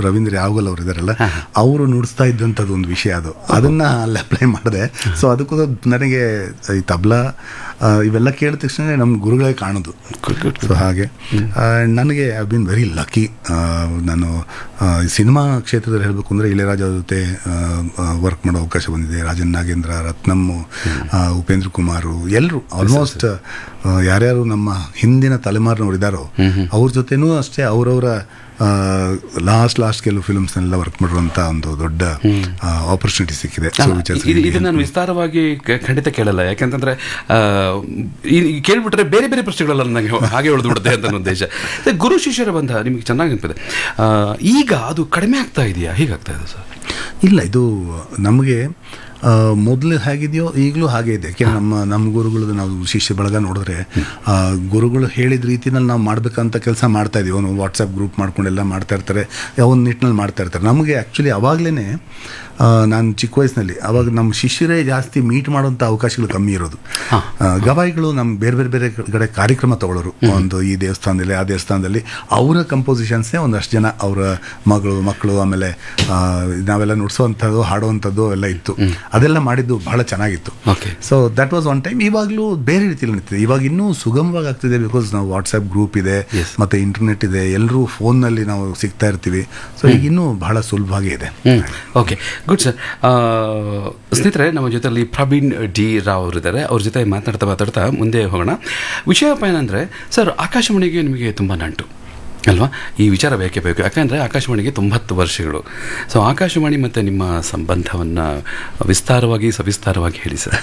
ರವೀಂದ್ರ ಯಾವಗಲ್ ಅವರು ಇದಾರಲ್ಲ ಅವರು ನುಡಿಸ್ತಾ ಇದ್ದಂಥದ್ದು ಒಂದು ವಿಷಯ ಅದು ಅದನ್ನ ಅಲ್ಲಿ ಅಪ್ಲೈ ಮಾಡಿದೆ ಸೊ ಅದಕ್ಕೂ ನನಗೆ ಈ ತಬ್ಲಾ ಆ, ಇವೆಲ್ಲ ಕೇಳಿದ ತಕ್ಷಣ ನಮ್ಮ ಗುರುಗಳೇ ಕಾಣೋದು ಸೊ ಹಾಗೆ ಆ, ನನಗೆ ಐ ಬಿನ್ ವೆರಿ ಲಕ್ಕಿ ನಾನು ಆ, ಈ ಸಿನಿಮಾ ಕ್ಷೇತ್ರದಲ್ಲಿ ಹೇಳಬೇಕು ಅಂದರೆ ಇಳೆಯರಾಜ ಜೊತೆ ವರ್ಕ್ ಮಾಡೋ ಅವಕಾಶ ಬಂದಿದೆ ರಾಜನ್ ನಾಗೇಂದ್ರ ರತ್ನಮ್ಮು ಆ, ಉಪೇಂದ್ರ ಕುಮಾರು ಎಲ್ಲರೂ ಆಲ್ಮೋಸ್ಟ್ ಯಾರ್ಯಾರು ನಮ್ಮ ಹಿಂದಿನ ತಲೆಮಾರಿನವ್ರು ಇದ್ದಾರೋ ಅವ್ರ ಜೊತೆನೂ ಅಷ್ಟೇ ಅವರವರ ಲಾಸ್ಟ್ ಲಾಸ್ಟ್ ಕೆಲವು ಫಿಲ್ಮ್ಸ್ನೆಲ್ಲ ವರ್ಕ್ ಮಾಡುವಂಥ ಒಂದು ದೊಡ್ಡ ಆಪರ್ಚುನಿಟಿ ಸಿಕ್ಕಿದೆ ಸೊ ಇದು ಇದು ನಾನು ವಿಸ್ತಾರವಾಗಿ ಕ- ಖಂಡಿತ ಕೇಳಲ್ಲ ಯಾಕಂತಂದ್ರೆ ಆ, ಈ- ಈ ಕೇಳ್ಬಿಟ್ರೆ ಬೇರೆ ಬೇರೆ ಪ್ರಶ್ನೆಗಳೆಲ್ಲ ನನಗೆ ಹಾಗೆ ಉಳಿದು ಬಿಡುತ್ತೆ ಅಂತ ನನ್ನ ಉದ್ದೇಶ ಅದೇ ಗುರು ಶಿಷ್ಯರ ಬಂಧ ನಿಮಗೆ ಚೆನ್ನಾಗಿ ನೆನಪಿದೆ ಆ, ಈಗ ಅದು ಕಡಿಮೆ ಆಗ್ತಾ ಇದೆಯಾ ಹೀಗಾಗ್ತಾ ಇದೆ ಸರ್ ಇಲ್ಲ ಇದು ನಮಗೆ ಮೊದಲು ಹೇಗಿದೆಯೋ ಈಗಲೂ ಹಾಗೆ ಇದೆ ಯಾಕೆ ನಮ್ಮ ನಮ್ಮ ಗುರುಗಳದ್ದು ನಾವು ಶಿಷ್ಯ ಬಳಗ ನೋಡಿದ್ರೆ ಆ, ಗುರುಗಳು ಹೇಳಿದ ರೀತಿನಲ್ಲಿ ನಾವು ಮಾಡ್ಬೇಕಂತ ಕೆಲಸ ಮಾಡ್ತಾ ಇದೀವಿ ಅವನು ವಾಟ್ಸಪ್ ಗ್ರೂಪ್ ಮಾಡ್ಕೊಂಡೆಲ್ಲ ಮಾಡ್ತಾ ಇರ್ತಾರೆ ಒಂದು ನಿಟ್ಟಿನಲ್ಲಿ ಮಾಡ್ತಾ ಇರ್ತಾರೆ ನಮಗೆ ಆ್ಯಕ್ಚುಲಿ ಅವಾಗಲೇ ನಾನು ಚಿಕ್ಕ ವಯಸ್ಸಿನಲ್ಲಿ ಅವಾಗ ನಮ್ಮ ಶಿಷ್ಯರೇ ಜಾಸ್ತಿ ಮೀಟ್ ಮಾಡುವಂಥ ಅವಕಾಶಗಳು ಕಮ್ಮಿ ಇರೋದು ಆ, ಗವಾಯಿಗಳು ನಮ್ಗೆ ಬೇರೆ ಬೇರೆ ಬೇರೆ ಕಡೆ ಕಾರ್ಯಕ್ರಮ ತಗೊಳ್ಳೋರು ಒಂದು ಈ ದೇವಸ್ಥಾನದಲ್ಲಿ ಆ ದೇವಸ್ಥಾನದಲ್ಲಿ ಅವರ ಕಂಪೋಸಿಷನ್ಸೇ ಒಂದಷ್ಟು ಜನ ಅವರ ಮಗಳು ಮಕ್ಕಳು ಆಮೇಲೆ ಆ, ನಾವೆಲ್ಲ ನುಡ್ಸೋವಂಥದ್ದು ಹಾಡುವಂಥದ್ದು ಎಲ್ಲ ಇತ್ತು ಅದೆಲ್ಲ ಮಾಡಿದ್ದು ಬಹಳ ಚೆನ್ನಾಗಿತ್ತು okay so that was one time ಇವಾಗಲೂ ಬೇರೆ ರೀತಿಯಲ್ಲಿ ನಿಂತಿದೆ ಇವಾಗ ಇನ್ನೂ ಸುಗಮವಾಗಿ ಆಗ್ತಿದೆ ಬಿಕಾಸ್ ನಾವು ವಾಟ್ಸಪ್ ಗ್ರೂಪ್ ಇದೆ Yes. ಮತ್ತೆ ಇಂಟರ್ನೆಟ್ ಇದೆ ಎಲ್ಲರೂ ಫೋನ್ನಲ್ಲಿ ನಾವು ಸಿಗ್ತಾ ಇರ್ತೀವಿ ಸೊ ಈಗ ಇನ್ನೂ ಬಹಳ ಸುಲಭವಾಗಿ ಇದೆ ಹ್ಮ್ ಓಕೆ ಗುಡ್ ಸರ್ ಸ್ನೇಹಿತರೆ ನಮ್ಮ ಜೊತೆಲಿ ಪ್ರವೀಣ್ ಡಿ ರಾವ್ ಅವರಿದ್ದಾರೆ ಅವ್ರ ಜೊತೆ ಮಾತನಾಡ್ತಾ ಮಾತಾಡ್ತಾ ಮುಂದೆ ಹೋಗೋಣ ವಿಷಯಪ್ಪ ಏನಂದರೆ ಸರ್ ಆಕಾಶವಾಣಿಗೆ ನಿಮಗೆ ತುಂಬ ನಂಟು ಅಲ್ವಾ ಈ ವಿಚಾರ ಬೇಕೇ ಬೇಕು ಯಾಕಂದರೆ ಆಕಾಶವಾಣಿಗೆ ತೊಂಬತ್ತು ವರ್ಷಗಳು ಸೊ ಆಕಾಶವಾಣಿ ಮತ್ತು ನಿಮ್ಮ ಸಂಬಂಧವನ್ನು ವಿಸ್ತಾರವಾಗಿ ಸವಿಸ್ತಾರವಾಗಿ ಹೇಳಿ ಸರ್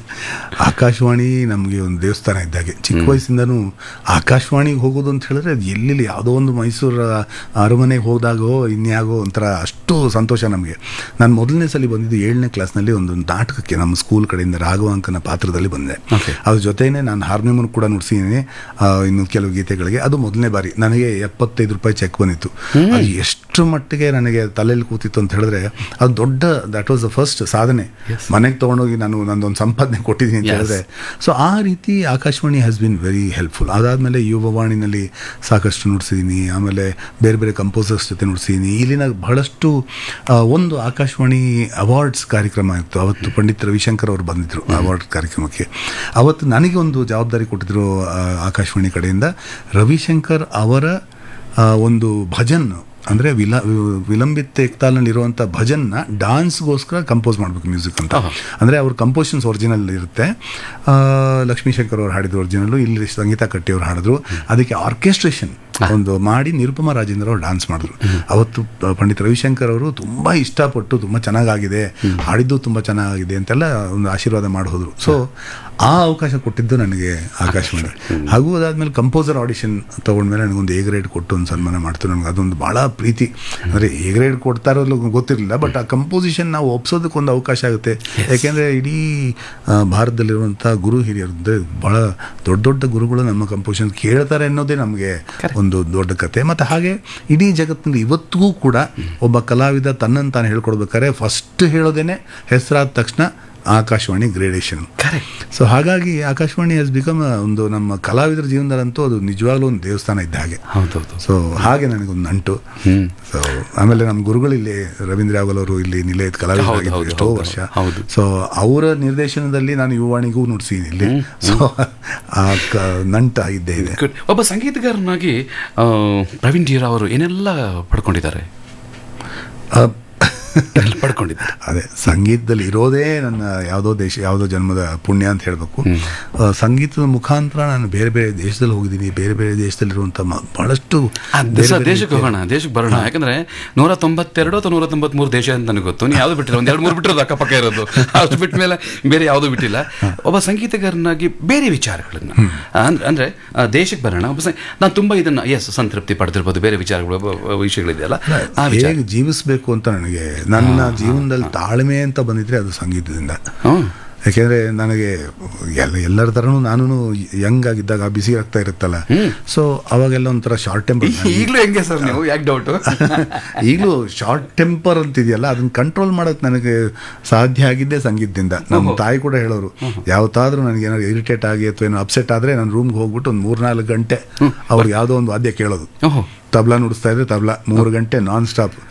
ಆಕಾಶವಾಣಿ ನಮಗೆ ಒಂದು ದೇವಸ್ಥಾನ ಇದ್ದಾಗೆ ಚಿಕ್ಕ ವಯಸ್ಸಿಂದನೂ ಆಕಾಶವಾಣಿಗೆ ಹೋಗೋದು ಅಂತ ಹೇಳಿದ್ರೆ ಅದು ಎಲ್ಲೆಲ್ಲಿ ಯಾವುದೋ ಒಂದು ಮೈಸೂರ ಅರಮನೆಗೆ ಹೋದಾಗೋ ಇನ್ಯಾಗೋ ಒಂಥರ ಅಷ್ಟು ಸಂತೋಷ ನಮಗೆ ನಾನು ಮೊದಲನೇ ಸಲ ಬಂದಿದ್ದು ಏಳನೇ ಕ್ಲಾಸ್ನಲ್ಲಿ ಒಂದು ನಾಟಕಕ್ಕೆ ನಮ್ಮ ಸ್ಕೂಲ್ ಕಡೆಯಿಂದ ರಾಘವಾಂಕನ ಪಾತ್ರದಲ್ಲಿ ಬಂದೆ Okay. ಅದ್ರ ಜೊತೆನೇ ನಾನು ಹಾರ್ಮೋನಿಯಂ ಕೂಡ ನುಡ್ಸಿದ್ದೀನಿ ಆ, ಇನ್ನು ಕೆಲವು ಗೀತೆಗಳಿಗೆ ಅದು ಮೊದಲನೇ ಬಾರಿ ನನಗೆ ಎಪ್ಪತ್ತೈದು ರೂಪಾಯಿ ಚೆಕ್ ಬಂದಿತ್ತು ಅದು ಎಷ್ಟು ಮಟ್ಟಿಗೆ ನನಗೆ ತಲೆಯಲ್ಲಿ ಕೂತಿತ್ತು ಅಂತ ಹೇಳಿದ್ರೆ ಅದು ದೊಡ್ಡ ದಟ್ ವಾಸ್ ದ ಫಸ್ಟ್ ಸಾಧನೆ ಮನೆಗೆ ತೊಗೊಂಡೋಗಿ ನಾನು ನಂದೊಂದು ಸಂಪಾದನೆ ಕೊಟ್ಟಿದ್ದೀನಿ ಅಂತ Yes. ಹೇಳಿದ್ರೆ ಸೊ ಆ ರೀತಿ Akashvani has been very helpful ಅದಾದಮೇಲೆ ಯುವವಾಣಿನಲ್ಲಿ ಸಾಕಷ್ಟು ನುಡಿಸಿದ್ದೀನಿ ಆಮೇಲೆ ಬೇರೆ ಬೇರೆ ಕಂಪೋಸರ್ಸ್ ಜೊತೆ ನುಡಿಸಿದ್ದೀನಿ ಇಲ್ಲಿನ ಬಹಳಷ್ಟು ಆ, ಒಂದು ಆಕಾಶವಾಣಿ ಅವಾರ್ಡ್ಸ್ ಕಾರ್ಯಕ್ರಮ ಇತ್ತು ಅವತ್ತು ಪಂಡಿತ್ ರವಿಶಂಕರ್ ಅವರು ಬಂದಿದ್ದರು ಅವಾರ್ಡ್ ಕಾರ್ಯಕ್ರಮಕ್ಕೆ ಅವತ್ತು ನನಗೆ ಒಂದು ಜವಾಬ್ದಾರಿ ಕೊಟ್ಟಿದ್ರು ಆ, ಆಕಾಶವಾಣಿ ಕಡೆಯಿಂದ ರವಿಶಂಕರ್ ಅವರ ಆ, ಒಂದು ಭಜನ್ ಅಂದರೆ ವಿಲ ವಿಲಂಬಿತ ಏಕ್ತಾಲ್ನಲ್ಲಿ ಇರುವಂಥ ಭಜನ್ನ ಡಾನ್ಸ್ಗೋಸ್ಕರ ಕಂಪೋಸ್ ಮಾಡಬೇಕು ಮ್ಯೂಸಿಕ್ ಅಂತ ಅಂದರೆ ಅವ್ರ ಕಂಪೋಸಿಷನ್ಸ್ ಒರಿಜಿನಲ್ ಇರುತ್ತೆ ಆ, ಲಕ್ಷ್ಮೀಶಂಕರ್ ಅವ್ರು ಹಾಡಿದ ಒರಿಜಿನಲ್ಲು ಇಲ್ಲಿ ಸಂಗೀತ ಕಟ್ಟಿ ಅವ್ರು ಹಾಡಿದ್ರು ಅದಕ್ಕೆ ಆರ್ಕೆಸ್ಟ್ರೇಷನ್ ಒಂದು ಮಾಡಿ ನಿರುಪಮ ರಾಜೇಂದ್ರ ಅವರು ಡಾನ್ಸ್ ಮಾಡಿದ್ರು ಅವತ್ತು ಪ- ಪಂಡಿತ್ ರವಿಶಂಕರ್ ಅವರು ತುಂಬ ಇಷ್ಟಪಟ್ಟು ತುಂಬ ಚೆನ್ನಾಗಾಗಿದೆ ಹಾಡಿದ್ದು ತುಂಬ ಚೆನ್ನಾಗಿದೆ ಅಂತೆಲ್ಲ ಒಂದು ಆಶೀರ್ವಾದ ಮಾಡಿ ಹೋದ್ರು ಸೊ ಆ ಅವಕಾಶ ಕೊಟ್ಟಿದ್ದು ನನಗೆ ಆಕಾಶವಾಣಿ ಹಾಗೂ ಅದಾದ್ಮೇಲೆ ಕಂಪೋಸರ್ ಆಡಿಷನ್ ತೊಗೊಂಡ್ಮೇಲೆ ನನಗೊಂದು ಎ ಗ್ರೇಡ್ ಕೊಟ್ಟು ಒಂದು ಸನ್ಮಾನ ಮಾಡ್ತು ನನಗೆ ಅದೊಂದು ಭಾಳ ಪ್ರೀತಿ ಅಂದರೆ ಎ ಗ್ರೇಡ್ ಕೊಡ್ತಾ ಇರೋದು ಗೊತ್ತಿರಲಿಲ್ಲ ಬಟ್ ಆ ಕಂಪೋಸಿಷನ್ ನಾವು ಒಪ್ಸೋದಕ್ಕೊಂದು ಅವಕಾಶ ಆಗುತ್ತೆ ಯಾಕೆಂದರೆ ಇಡೀ ಆ, ಭಾರತದಲ್ಲಿರುವಂಥ ಗುರು ಹಿರಿಯರದ್ದು ಭಾಳ ದೊಡ್ಡ ದೊಡ್ಡ ಗುರುಗಳು ನಮ್ಮ ಕಂಪೋಸಿಷನ್ ಕೇಳ್ತಾರೆ ಅನ್ನೋದೇ ನಮಗೆ ಒಂದು ದೊಡ್ಡ ಕತೆ ಮತ್ತು ಹಾಗೆ ಇಡೀ ಜಗತ್ತಿನಲ್ಲಿ ಇವತ್ತಿಗೂ ಕೂಡ ಒಬ್ಬ ಕಲಾವಿದ ತನ್ನನ್ನು ತಾನು ಹೇಳ್ಕೊಡ್ಬೇಕಾದ್ರೆ ಫಸ್ಟ್ ಹೇಳೋದೇನೆ ಹೆಸರಾದ ತಕ್ಷಣ ಆಕಾಶವಾಣಿ ಗ್ರೇಡೇಷನ್ ಕರೆಕ್ಟ್ ಸೊ ಹಾಗಾಗಿ ಆಕಾಶವಾಣಿ ಹ್ಯಾಸ್ ಬಿಕಮ್ ಒಂದು ನಮ್ಮ ಕಲಾವಿದರ ಜೀವನದಲ್ಲಂತೂ ಅದು ನಿಜವಾಗ್ಲೂ ಒಂದು ದೇವಸ್ಥಾನ ಇದ್ದ ಹಾಗೆ ಹೌದೌದು ಸೊ ಹಾಗೆ ನನಗೊಂದು ನಂಟು ಸೊ ಆಮೇಲೆ ನಮ್ಮ ಗುರುಗಳು ಇಲ್ಲಿ ರವೀಂದ್ರ ಯಾವಲ್ ಅವರು ಇಲ್ಲಿ ನಿಲಯದ ಹೌದು, ಕಲಾವಿದರಾಗಿದ್ರು ಹೌದು, ಎಷ್ಟೋ ಹೌದು, ವರ್ಷ ಹೌದು. ಸೊ ಅವರ ನಿರ್ದೇಶನದಲ್ಲಿ ನಾನು ಯುವಾಣಿಗೂ ನುಡ್ಸಿದ್ದೀನಿ ಇಲ್ಲಿ ಸೊ ಆ ಕ- ನಂಟು ಇದ್ದೇ ಇದೆ ಗುಡ್ ಒಬ್ಬ ಸಂಗೀತಗಾರನಾಗಿ ಆ, ಪ್ರವೀಣ್ ಡಿ ರಾವ್ ಅವರು ಏನೆಲ್ಲ ಪಡ್ಕೊಂಡಿದ್ದಾರೆ ಆ, ಏನೆಲ್ಲ ಪಡ್ಕೊಂಡಿದ್ದಾರೆ ಅದೇ ಸಂಗೀತದಲ್ಲಿ ಇರೋದೇ ನನ್ನ ಯಾವುದೋ ದೇಶ ಯಾವುದೋ ಜನ್ಮದ ಪುಣ್ಯ ಅಂತ ಹೇಳಬೇಕು ಸಂಗೀತದ ಮುಖಾಂತರ ನಾನು ಬೇರೆ ಬೇರೆ ದೇಶದಲ್ಲಿ ಹೋಗಿದ್ದೀನಿ ಬೇರೆ ಬೇರೆ ದೇಶದಲ್ಲಿರುವಂಥ ಮ- ಬಹಳಷ್ಟು ಆ, ಬೇರೆ ಸರ್ ಬೇರೆ ದೇಶಕ್ಕೆ ಹೋಗೋಣ ದೇಶಕ್ಕೆ ಬರೋಣ ಯಾಕಂದ್ರೆ ನೂರ ತೊಂಬತ್ತೆರಡು ಅಥವಾ ನೂರ ತೊಂಬತ್ಮೂರು ದೇಶ ಅಂತ ನನಗೆ ಗೊತ್ತು ನೀವು ಯಾವುದು ಬಿಟ್ಟಿಲ್ಲ ಒಂದ್ ಎರಡು ಮೂರು ಬಿಟ್ಟಿರೋದು ಅಕ್ಕಪಕ್ಕ ಇರೋದು ಅಷ್ಟು ಬಿಟ್ಟ ಮೇಲೆ ಬೇರೆ ಯಾವುದು ಬಿಟ್ಟಿಲ್ಲ ಒಬ್ಬ ಸಂಗೀತಗಾರನಾಗಿ ಬೇರೆ ವಿಚಾರಗಳನ್ನ ಅಂದ್- ಅಂದ್ರೆ ಆ, ದೇಶಕ್ಕೆ ಬರೋಣ ಒಬ್ಬ ಸಂ- ನಾನು ತುಂಬಾ ಇದನ್ನ ಎಸ್ ಸಂತೃಪ್ತಿ ಪಡೆದಿರ್ಬೋದು ಬೇರೆ ವಿಚಾರಗಳು ಬ- ಬ- ವಿಷಯಗಳಿದೆಯಲ್ಲ ಆ ವಿಚಾರ ಹೇಗೆ ಜೀವಿಸಬೇಕು ಅಂತ ನನಗೆ ನನ್ನ ಜೀವನದಲ್ಲಿ ತಾಳ್ಮೆ ಅಂತ ಬಂದಿದ್ರೆ ಅದು ಸಂಗೀತದಿಂದ ಹ್ಮ್ ಯಾಕೆಂದ್ರೆ ನನಗೆ ಎಲ್ಲ ಎಲ್ಲರ ಥರನೂ ನಾನು ಯಂಗ್ ಆಗಿದ್ದಾಗ ಬಿಸಿ ರಕ್ತ ಇರುತ್ತಲ್ಲ ಸೊ ಅವಾಗೆಲ್ಲ ಒಂಥರ ಶಾರ್ಟ್ ಟೆಂಪರ್ ಈಗಲೂ ಹೆಂಗೆ ಸರ್ ನೀವು ಯಾಕೆ ಡೌಟು ಈಗಲೂ ಶಾರ್ಟ್ ಟೆಂಪರ್ ಅಂತಿದೆಯಲ್ಲ ಅದನ್ನ ಕಂಟ್ರೋಲ್ ಮಾಡೋಕೆ ನನಗೆ ಸಾಧ್ಯ ಆಗಿದ್ದೇ ಸಂಗೀತದಿಂದ ನಮ್ಮ ತಾಯಿ ಕೂಡ ಹೇಳೋರು ಯಾವತ್ತಾದ್ರೂ ನನಗೆ ಏನಾದ್ರು ಇರಿಟೇಟ್ ಆಗಿ ಅಥವಾ ಏನೋ ಅಪ್ಸೆಟ್ ಆದರೆ ನಾನು ರೂಮ್ಗೆ ಹೋಗ್ಬಿಟ್ಟು ಒಂದು ಮೂರ್ನಾಲ್ಕು ಗಂಟೆ ಅವ್ರಿಗೆ ಯಾವುದೋ ಒಂದು ವಾದ್ಯ ಕೇಳೋದು ಓಹೋ ತಬ್ಲಾ ನುಡಿಸ್ತಾ ಇದ್ರೆ ತಬ್ಲಾ ಮೂರು ಗಂಟೆ ನಾನ್ ಸ್ಟಾಪ್